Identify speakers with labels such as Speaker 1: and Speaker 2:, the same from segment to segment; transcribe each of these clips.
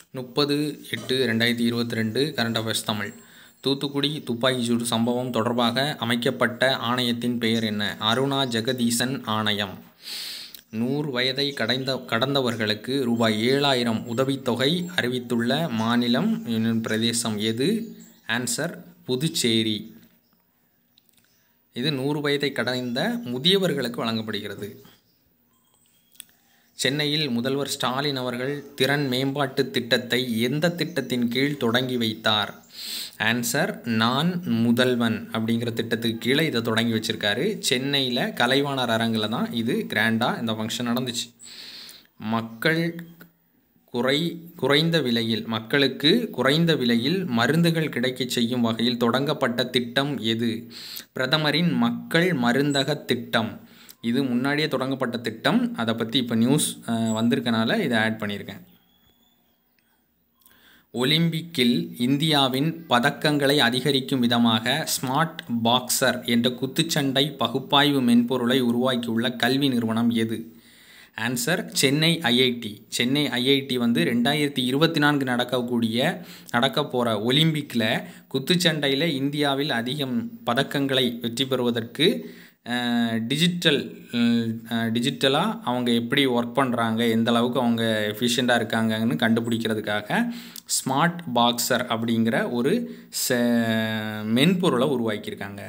Speaker 1: முப்பது எட்டு ரெண்டாயிரத்தி இருபத்தி ரெண்டு கரண்ட் அஃபேர்ஸ் தமிழ் தூத்துக்குடி துப்பாக்கிச்சூடு சம்பவம் தொடர்பாக அமைக்கப்பட்ட ஆணையத்தின் பெயர் என்ன அருணா ஜெகதீசன் ஆணையம் நூறு வயதை கடைந்த கடந்தவர்களுக்கு ரூபாய் ஏழாயிரம் உதவித்தொகை அறிவித்துள்ள மாநிலம் யூனியன் பிரதேசம் எது ஆன்சர் புதுச்சேரி இது நூறு வயதை கடந்த முதியவர்களுக்கு வழங்கப்படுகிறது சென்னையில் முதல்வர் ஸ்டாலின் அவர்கள் திறன் மேம்பாட்டு திட்டத்தை எந்த திட்டத்தின் கீழ் தொடங்கி வைத்தார் ஆன்சர் நான் முதல்வன் அப்படிங்கிற திட்டத்துக்கு கீழே இதை தொடங்கி வச்சுருக்காரு சென்னையில் கலைவாணர் அரங்கில் தான் இது கிராண்டாக இந்த ஃபங்க்ஷன் நடந்துச்சு மக்கள் குறை குறைந்த விலையில் மக்களுக்கு குறைந்த விலையில் மருந்துகள் கிடைக்கச் செய்யும் வகையில் தொடங்கப்பட்ட திட்டம் எது பிரதமரின் மக்கள் மருந்தக திட்டம் இது முன்னாடியே தொடங்கப்பட்ட திட்டம் அதை பற்றி இப்போ நியூஸ் வந்திருக்கனால இதை ஆட் பண்ணியிருக்கேன் ஒலிம்பிக்கில் இந்தியாவின் பதக்கங்களை அதிகரிக்கும் விதமாக ஸ்மார்ட் பாக்ஸர் என்ற குத்துச்சண்டை பகுப்பாய்வு மென்பொருளை உருவாக்கியுள்ள கல்வி நிறுவனம் எது answer Chennai IIT Chennai IIT வந்து ரெண்டாயிரத்தி இருபத்தி நான்கு நடக்கக்கூடிய நடக்க போகிற ஒலிம்பிக்கில் குத்துச்சண்டையில் இந்தியாவில் அதிகம் பதக்கங்களை வெற்றி பெறுவதற்கு டிஜிட்டல் டிஜிட்டலாக அவங்க எப்படி ஒர்க் பண்ணுறாங்க எந்த அளவுக்கு அவங்க எஃபிஷியண்ட்டாக இருக்காங்கன்னு கண்டுபிடிக்கிறதுக்காக ஸ்மார்ட் பாக்ஸர் அப்படிங்கிற ஒரு ச மென்பொருளை உருவாக்கியிருக்காங்க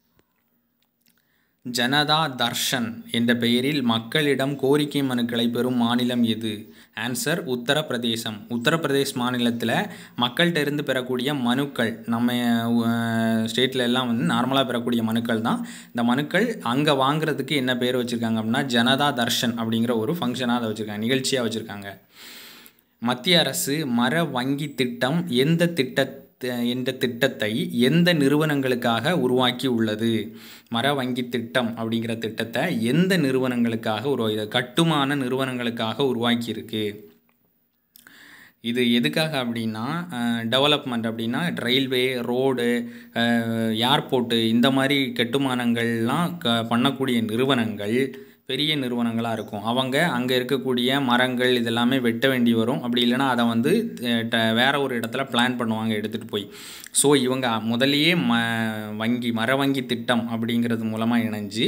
Speaker 1: ஜனதா தர்ஷன் என்ற பெயரில் மக்களிடம் கோரிக்கை மனுக்களை பெறும் மாநிலம் எது ஆன்சர் உத்தரப்பிரதேசம் உத்தரப்பிரதேஷ் மாநிலத்தில் மக்கள்கிட்ட இருந்து பெறக்கூடிய மனுக்கள் நம்ம ஸ்டேட்டில் எல்லாம் வந்து நார்மலாக பெறக்கூடிய மனுக்கள் தான் இந்த மனுக்கள் அங்கே வாங்குறதுக்கு என்ன பேர் வச்சுருக்காங்க அப்படின்னா ஜனதா தர்ஷன் அப்படிங்கிற ஒரு ஃபங்க்ஷனாக அதை வச்சுருக்காங்க நிகழ்ச்சியாக வச்சுருக்காங்க மத்திய அரசு மர வங்கி திட்டம் எந்த திட்ட என்ற திட்டத்தை எந்த நிறுவனங்களுக்காக உருவாக்கி உள்ளது மர வங்கி திட்டம் அப்படிங்கிற திட்டத்தை எந்த நிறுவனங்களுக்காக உருவாக்கி கட்டுமான நிறுவனங்களுக்காக உருவாக்கியிருக்கு இது எதுக்காக அப்படின்னா டெவலப்மெண்ட் அப்படின்னா ரயில்வே ரோடு ஏர்போர்ட்டு இந்த மாதிரி கட்டுமானங்கள்லாம் க பண்ணக்கூடிய நிறுவனங்கள் பெரிய நிறுவனங்களாக இருக்கும் அவங்க அங்கே இருக்கக்கூடிய மரங்கள் இதெல்லாமே வெட்ட வேண்டி வரும் அப்படி இல்லைனா அதை வந்து வேறு ஒரு இடத்துல பிளான் பண்ணுவாங்க எடுத்துகிட்டு போய் ஸோ இவங்க முதலையே ம வங்கி மர வங்கி திட்டம் அப்படிங்கிறது மூலமாக இணைஞ்சு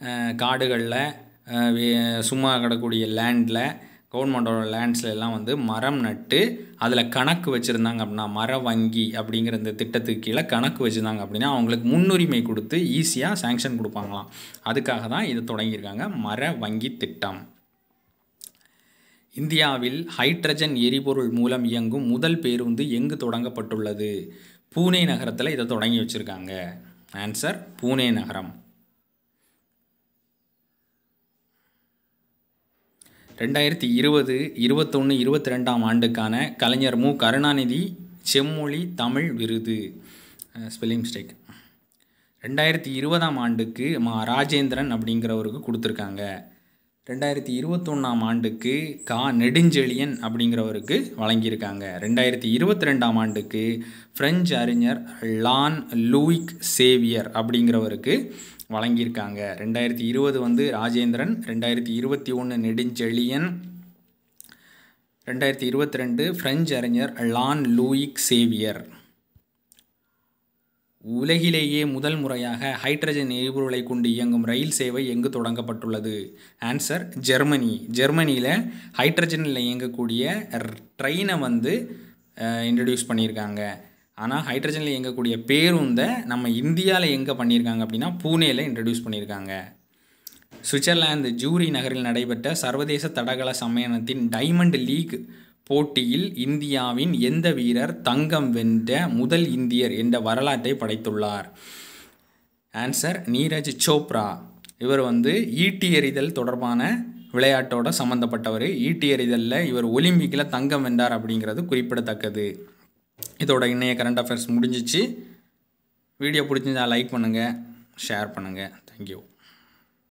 Speaker 1: காடுகளில் சும்மா கிடக்கூடிய லேண்டில் கவர்மெண்டோட லேண்ட்ஸில் எல்லாம் வந்து மரம் நட்டு அதில் கணக்கு வச்சுருந்தாங்க அப்படின்னா மர வங்கி அப்படிங்கிற இந்த திட்டத்துக்கு கீழே கணக்கு வச்சுருந்தாங்க அப்படின்னா அவங்களுக்கு முன்னுரிமை கொடுத்து ஈஸியாக சேங்ஷன் கொடுப்பாங்களாம் அதுக்காக தான் இதை தொடங்கியிருக்காங்க மர வங்கி திட்டம் இந்தியாவில் ஹைட்ரஜன் எரிபொருள் மூலம் இயங்கும் முதல் பேருந்து எங்கு தொடங்கப்பட்டுள்ளது பூனே நகரத்தில் இதை தொடங்கி வச்சுருக்காங்க ஆன்சர் பூனே நகரம் ரெண்டாயிரத்தி இருபது இருபத்தொன்று இருபத்தி ரெண்டாம் ஆண்டுக்கான கலைஞர் மு கருணாநிதி செம்மொழி தமிழ் விருது ஸ்பெல்லிங் மிஸ்டேக் ரெண்டாயிரத்தி இருபதாம் ஆண்டுக்கு மா ராஜேந்திரன் அப்படிங்கிறவருக்கு கொடுத்துருக்காங்க ரெண்டாயிரத்தி இருபத்தொன்னாம் ஆண்டுக்கு கா நெடுஞ்செழியன் அப்படிங்கிறவருக்கு வழங்கியிருக்காங்க ரெண்டாயிரத்தி இருபத்தி ரெண்டாம் ஆண்டுக்கு ஃப்ரெஞ்சு அறிஞர் லான் லூயிக் சேவியர் அப்படிங்கிறவருக்கு வழங்கியிருக்காங்க ரெண்டாயிரத்தி இருபது வந்து ராஜேந்திரன் ரெண்டாயிரத்தி இருபத்தி ஒன்று நெடுஞ்செழியன் ரெண்டாயிரத்தி இருபத்தி ரெண்டு ஃப்ரெஞ்சு அறிஞர் லான் லூயிக் சேவியர் உலகிலேயே முதல் முறையாக ஹைட்ரஜன் எரிபொருளை கொண்டு இயங்கும் ரயில் சேவை எங்கு தொடங்கப்பட்டுள்ளது ஆன்சர் ஜெர்மனி ஜெர்மனியில் ஹைட்ரஜனில் இயங்கக்கூடிய ட்ரெயினை வந்து இன்ட்ரடியூஸ் பண்ணியிருக்காங்க ஆனால் ஹைட்ரஜனில் இயங்கக்கூடிய பேருந்தை நம்ம இந்தியாவில் எங்கே பண்ணியிருக்காங்க அப்படின்னா பூனேயில் இன்ட்ரடியூஸ் பண்ணியிருக்காங்க சுவிட்சர்லாந்து ஜூரி நகரில் நடைபெற்ற சர்வதேச தடகள சம்மேளனத்தின் டைமண்ட் லீக் போட்டியில் இந்தியாவின் எந்த வீரர் தங்கம் வென்ற முதல் இந்தியர் என்ற வரலாற்றை படைத்துள்ளார் ஆன்சர் நீரஜ் சோப்ரா இவர் வந்து ஈட்டி எறிதல் தொடர்பான விளையாட்டோட சம்மந்தப்பட்டவர் ஈட்டி எறிதலில் இவர் ஒலிம்பிக்கில் தங்கம் வென்றார் அப்படிங்கிறது குறிப்பிடத்தக்கது இதோட இன்றைய கரண்ட் அஃபேர்ஸ் முடிஞ்சிச்சு வீடியோ பிடிச்சிருந்தா லைக் பண்ணுங்கள் ஷேர் பண்ணுங்கள் தேங்க்யூ